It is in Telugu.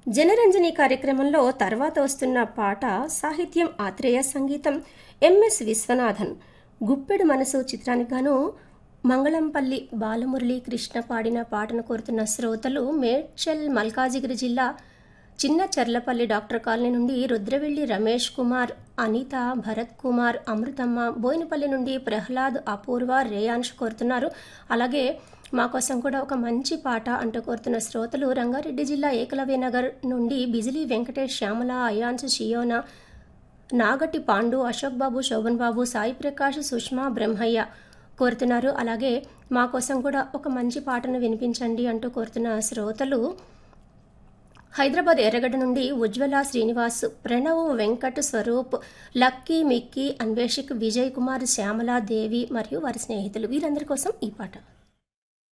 జనరంజని కార్యక్రమంలో తర్వాత వస్తున్న పాట సాహిత్యం ఆత్రేయ సంగీతం ఎంఎస్ విశ్వనాథన్ గుప్పెడు మనసు చిత్రానికి గాను మంగళంపల్లి బాలమురళి కృష్ణ పాడిన పాటను కోరుతున్న శ్రోతలు మేడ్చల్ మల్కాజిగిరి జిల్లా చిన్న చర్లపల్లి డాక్టర్ కాలనీ నుండి రుద్రవెల్లి రమేష్ కుమార్ అనిత భరత్ కుమార్ అమృతమ్మ బోయినపల్లి నుండి ప్రహ్లాద్ అపూర్వ రేయాన్ష్ కోరుతున్నారు అలాగే మా కోసం కూడా ఒక మంచి పాట అంటూ కోరుతున్న శ్రోతలు రంగారెడ్డి జిల్లా ఏకలవ్య నగర్ నుండి బిజిలీ వెంకటేష్ శ్యామల అయాన్స్ షియోనా నాగటి పాండు అశోక్ బాబు శోభన్ బాబు సాయి ప్రకాష్ సుష్మా బ్రహ్మయ్య కోరుతున్నారు అలాగే మా కోసం కూడా ఒక మంచి పాటను వినిపించండి అంటూ కోరుతున్న శ్రోతలు హైదరాబాద్ ఎర్రగడ్డ నుండి ఉజ్వల శ్రీనివాస్ ప్రణవ్ వెంకట్ స్వరూప్ లక్కీ మిక్కీ అన్వేషిక్ విజయ్ కుమార్ శ్యామల దేవి మరియు వారి స్నేహితులు వీరందరి కోసం ఈ పాట